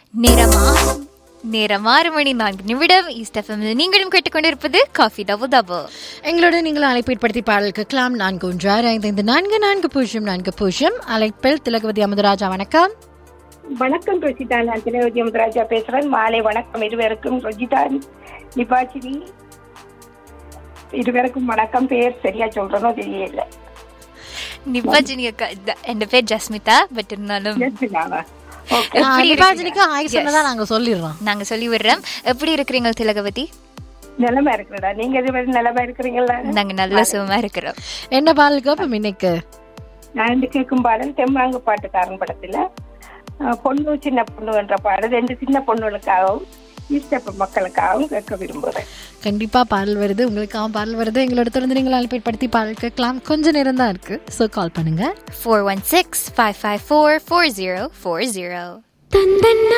நேரமா நேரம் ஆறு மணி நான்கு நிமிடம் ஈஸ்ட் எஃப்எம் நீங்களும் கேட்டுக்கொண்டிருப்பது காஃபி டபு டபு எங்களோட நீங்கள் அழைப்பு ஏற்படுத்தி பாடல் கேட்கலாம் நான்கு ஒன்று ஆறு ஐந்து ஐந்து நான்கு நான்கு பூஜ்ஜியம் நான்கு பூஜ்ஜியம் அழைப்பில் திலகவதி அமுதராஜா வணக்கம் வணக்கம் ருஜிதா நான் தினவதி அமுதராஜா பேசுறேன் மாலை வணக்கம் இருவருக்கும் ருஜிதா நிபாச்சினி இருவருக்கும் வணக்கம் பேர் சரியா சொல்றனோ தெரியல நிபாஜினி அக்கா இந்த- என் பேர் ஜஸ்மிதா பட் இருந்தாலும் ஜெயசிலாவா? ஓகே ஆ, எப்படி நிபாஜினிக்கு இருக்கீங்க? ஆய் சொன்னதா நாங்க சொல்லிடுறோம் நாங்க சொல்லி விடுறோம் எப்படி இருக்கிறீங்க திலகவதி நிலமா இருக்கிறடா நீங்க இதுவரை நிலமா இருக்கிறீங்களா நாங்க நல்ல சுகமா இருக்கிறோம் என்ன பாடல் கேப்போம் இன்னைக்கு நான் இந்த கேட்கும் பாடல் தெம்மாங்கு பாட்டுக்காரன் படத்துல அஹ், பொண்ணு சின்ன பொண்ணு என்ற பாடல் ரெண்டு சின்ன பொண்ணுகளுக்காகவும் ஈஸ்டப்ப மக்களுக்காகவும் கேட்க விரும்புகிறேன் கண்டிப்பா பாடல் வருது உங்களுக்காக பாடல் வருது எங்களோட தொடர்ந்து நீங்கள் அழைப்பு ஏற்படுத்தி பாடல் கேட்கலாம் கொஞ்ச நேரம் தான் இருக்கு ஸோ கால் பண்ணுங்க four one six five five four four zero four zero தந்தன்னா